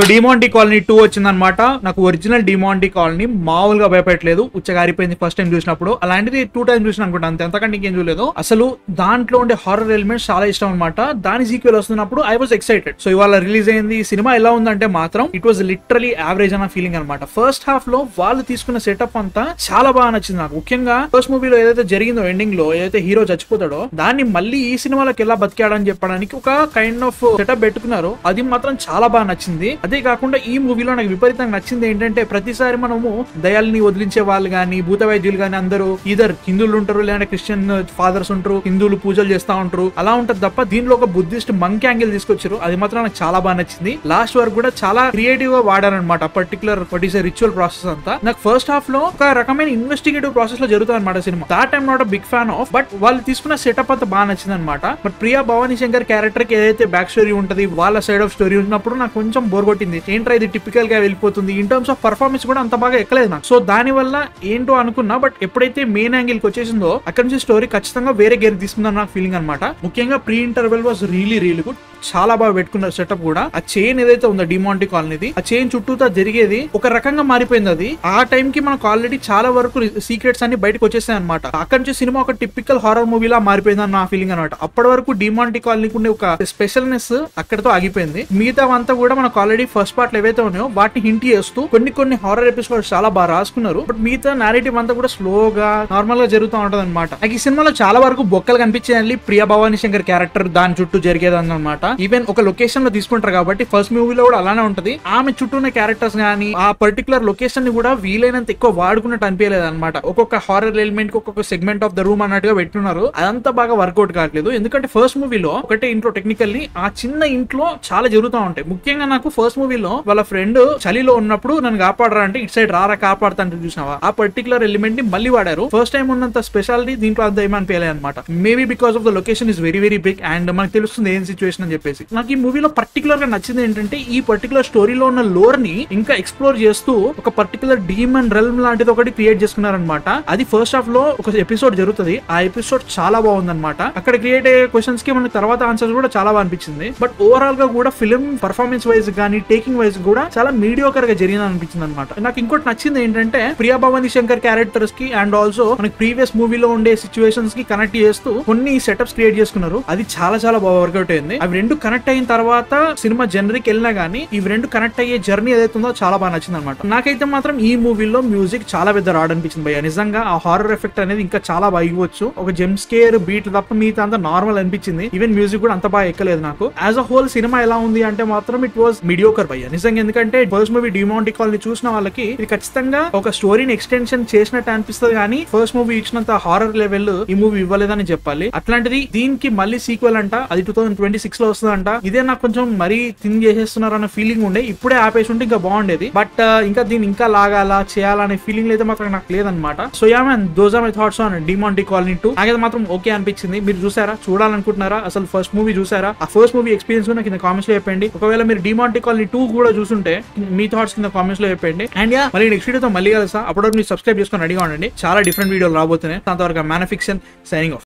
so డిమాంటీ colony two వచ్చిందనమాట నాకు original డిమాంటీ colony మామూలుగా భయపెట్టలేదు ఉచ్చగారిపోయింది ఫస్ట్ టైం చూసినప్పుడు అలాంటిది టూ టైం చూసిన అనుకుంటా అంతే అంతకంటే ఇంకేం చూడలేదు అసలు దాంట్లో ఉండే హారర్ ఎలిమెంట్స్ చాలా ఇష్టం అనమాట దాని సీక్వెల్ వస్తున్నప్పుడు ఐ వాజ్ ఎక్సైటెడ్ సో ఇవాళ రిలీజ్ అయింది ఈ సినిమా ఎలా ఉందంటే మాత్రం ఇట్ వాజ్ లిటరలీ యావరేజ్ అన్న ఫీలింగ్ అనమాట ఫస్ట్ హాఫ్ లో వాళ్ళు తీసుకున్న సెటప్ అంతా చాలా బాగా నచ్చింది నాకు ముఖ్యంగా ఫస్ట్ మూవీలో ఏదైతే జరిగిందో ఎండింగ్ లో ఏదైతే హీరో చచ్చిపోతాడో దాన్ని మళ్ళీ ఈ సినిమాలోకి ఎలా బతికాడని చెప్పడానికి ఒక కైండ్ ఆఫ్ సెటప్ పెట్టుకున్నారు అది మాత్రం చాలా బాగా నచ్చింది అదే కాకుండా ఈ మూవీలో నాకు విపరీతంగా నచ్చింది ఏంటంటే ప్రతిసారి మనము దయాల్ని వదిలించే వాళ్ళు గాని భూత వైద్యులు గాని అందరూ ఇదర్ హిందువులు ఉంటారు లేదంటే క్రిస్టియన్ ఫాదర్స్ ఉంటారు హిందువులు పూజలు చేస్తా ఉంటారు అలా ఉంటది తప్ప దీనిలో ఒక బుద్ధిస్ట్ మంక్ యాంగిల్ తీసుకొచ్చారు అది మాత్రం నాకు చాలా బాగా నచ్చింది లాస్ట్ వరకు కూడా చాలా క్రియేటివ్ గా వాడారనమాట particular what is ritual process అంతా నాకు ఫస్ట్ హాఫ్ లో ఒక రకమైన ఇన్వెస్టిగేటివ్ ప్రాసెస్ లో జరుగుతుంది అనమాట cinema that time not big fan of but వాళ్ళు తీసుకున్న సెటప్ అంతా బాగా నచ్చింది అనమాట బట్ ప్రియా భవానీ శంకర్ క్యారెక్టర్ కి ఏదైతే బ్యాక్ స్టోరీ ఉంటది వాళ్ళ సైడ్ ఆఫ్ స్టోరీ ఉన్నప్పుడు నాకు కొంచెం బోర్ కొట్టింది ఏంట్రా ఇది టిపికల్ గా వెళ్ళిపోతుంది ఇన్ టర్మ్స్ ఆఫ్ పర్ఫార్మెన్స్ కూడా అంత బాగా ఎక్కలేదు నాకు సో దాని వల్ల ఏంటో అనుకున్నా బట్ ఎప్పుడైతే మెయిన్ యాంగిల్ కి వచ్చేసిందో అక్కడ నుంచి స్టోరీ ఖచ్చితంగా వేరే గేర్ తీసుకుందని నాకు ఫీలింగ్ అనమాట ముఖ్యంగా pre interval was really really good చాలా బాగా పెట్టుకున్నారు సెటప్ కూడా ఆ చైన్ ఏదైతే ఉందో డిమాంటి కాలనీది ఆ చైన్ చుట్టూతా జరిగేది ఒక రకంగా మారిపోయింది అది ఆ టైం కి మనకు ఆల్రెడీ చాలా వరకు సీక్రెట్స్ అన్ని బయటకు వచ్చేసాయి అనమాట అక్కడ నుంచి సినిమా ఒక టిపికల్ హారర్ మూవీలా మారిపోయింది అని నా ఫీలింగ్ అనమాట అప్పటి వరకు డిమాంటి కాలనీకి ఉండే ఒక స్పెషల్నెస్ అక్కడతో ఆగిపోయింది మిగతా అంతా కూడా మనకు ఆల్రెడీ ఫస్ట్ పార్ట్ ఏవైతే ఉన్నాయో వాటిని హింట్ చేస్తూ కొన్ని కొన్ని హారర్ ఎపిసోడ్స్ చాలా బాగా రాసుకున్నారు బట్ మిగతా నేరేటివ్ అంతా కూడా స్లోగా నార్మల్ గా జరుగుతూ ఉంటది అనమాట నాకు ఈ సినిమాలో చాలా వరకు బొక్కలు కనిపించాయి ప్రియా భవానీ శంకర్ క్యారెక్టర్ దాని చుట్టూ జరిగేది అనమాట ఈవెన్ ఒక లొకేషన్ లో తీసుకుంటారు కాబట్టి ఫస్ట్ మూవీలో కూడా అలానే ఉంటది ఆమె చుట్టూ ఉన్న క్యారెక్టర్స్ గానీ ఆ పర్టికులర్ లొకేషన్ ని కూడా వీలైనంత ఎక్కువ వాడుకున్నట్టు అనిపించలేదు అనమాట ఒక్కొక్క హారర్ ఎలిమెంట్ కి ఒక్కొక్క సెగ్మెంట్ ఆఫ్ ద రూమ్ అన్నట్టుగా పెట్టున్నారు అదంతా బాగా వర్కౌట్ కావట్లేదు ఎందుకంటే ఫస్ట్ మూవీలో ఒకటే ఇంట్లో టెక్నికల్లీ ఆ చిన్న ఇంట్లో చాలా జరుగుతూ ఉంటాయి ముఖ్యంగా నాకు ఫస్ట్ మూవీలో వాళ్ళ ఫ్రెండ్ చలిలో ఉన్నప్పుడు నన్ను కాపాడరా అంటే ఇటు సైడ్ రారా కాపాడుతా అంటే చూసినావా ఆ పర్టికులర్ ఎలిమెంట్ ని మళ్ళీ వాడారు ఫస్ట్ టైం ఉన్నంత స్పెషాలిటీ దీంట్లో అంత ఏమనిపించలేదు అనమాట maybe because of the location is very very big and మనకు తెలుస్తుంది ఏం సిచ్యువేషన్ అని చెప్పేసి నాకు ఈ మూవీలో పర్టికులర్ గా నచ్చింది ఏంటంటే ఈ పర్టికులర్ స్టోరీలో ఉన్న లోర్ ని ఇంకా ఎక్స్ప్లోర్ చేస్తూ ఒక పర్టికులర్ డీమన్ రెల్మ్ లాంటిది ఒకటి క్రియేట్ చేసుకున్నారనమాట అది ఫస్ట్ హాఫ్ లో ఒక ఎపిసోడ్ జరుగుతుంది ఆ ఎపిసోడ్ చాలా బాగుందన్నమాట అక్కడ క్రియేట్ అయ్యే క్వశ్చన్స్ కి మనకి తర్వాత ఆన్సర్స్ కూడా చాలా బాగా అనిపించింది బట్ ఓవరాల్ గా కూడా ఫిల్మ్ పర్ఫార్మెన్స్ వైజ్ కానీ టేకింగ్ వైజ్ కూడా చాలా మీడియోకర్ గా జరిగింది అనిపించింది అనమాట నాకు ఇంకోటి నచ్చింది ఏంటంటే ప్రియా భవానీ శంకర్ క్యారెక్టర్స్ కి అండ్ ఆల్సో మనకి ప్రీవియస్ మూవీలో ఉండే సిచ్యువేషన్స్ కి కనెక్ట్ చేస్తూ కొన్ని సెటప్స్ క్రియేట్ చేసుకున్నారు అది చాలా చాలా బాగా వర్కౌట్ అయింది అవి రెండు కనెక్ట్ అయిన తర్వాత సినిమా జనరికి వెళ్ళినా గానీ ఇవి రెండు కనెక్ట్ అయ్యే జర్నీ ఏదైతే ఉందో చాలా బాగా నచ్చింది అనమాట నాకైతే మాత్రం ఈ మూవీలో మ్యూజిక్ చాలా పెద్ద రాడ్ అనిపించింది భయ్య నిజంగా ఆ హారర్ ఎఫెక్ట్ అనేది ఇంకా చాలా బాగా ఇవ్వచ్చు ఒక జెమ్ స్కేర్ బీట్ తప్ప మిగతా అంతా నార్మల్ అనిపించింది ఈవెన్ మ్యూజిక్ కూడా అంత బాగా ఎక్కలేదు నాకు యాజ్ అ హోల్ సినిమా ఎలా ఉంది అంటే మాత్రం ఇట్ వాస్ మిడియోకర్ భయ్య నిజంగా ఎందుకంటే ఫస్ట్ మూవీ డిమాంటి కాల్ ని చూసిన వాళ్ళకి ఇది ఖచ్చితంగా ఒక స్టోరీని ఎక్స్టెన్షన్ చేసినట్టు అనిపిస్తుంది కానీ ఫస్ట్ మూవీ ఇచ్చినంత హారర్ లెవెల్ ఈ మూవీ ఇవ్వలేదని చెప్పాలి అట్లాంటిది దీనికి మళ్ళీ సీక్వెల్ అంట అది టూ థౌసండ్ ట్వంటీ సిక్స్ లో వస్తుందంట ఇదే నాకు కొంచెం మరీ థింగ్ చేసేస్తున్నారు అన్న ఫీలింగ్ ఉండే ఇప్పుడే ఆపేసి ఉంటే ఇంకా బాగుండేది బట్ ఇంకా దీన్ని ఇంకా లాగాలా చేయాలనే ఫీలింగ్ అయితే మాత్రం నాకు లేదనమాట so ya man those are my thoughts on Demonte Colony two నాకైతే మాత్రం ఓకే అనిపించింది మీరు చూసారా చూడాలనుకుంటున్నారా అసలు ఫస్ట్ మూవీ చూసారా ఆ ఫస్ట్ మూవీ ఎక్స్పీరియన్స్ కూడా కింద కామెంట్స్ లో చెప్పండి ఒకవేళ మీరు డిమాంటి కాలనీ టూ కూడా చూసుంటే మీ థాట్స్ కింద కామెంట్స్ లో చెప్పండి అండ్ యా మళ్ళీ నెక్స్ట్ వీడియోతో మళ్ళీ కలుస్తా అప్పటివరకు మీరు సబ్స్క్రైబ్ చేసుకొని రెడీగా ఉండండి చాలా డిఫరెంట్ వీడియోలు రాబోతున్నాయి దాంతవరకు మ్యానుఫిక్షన్ సైనింగ్ ఆఫ్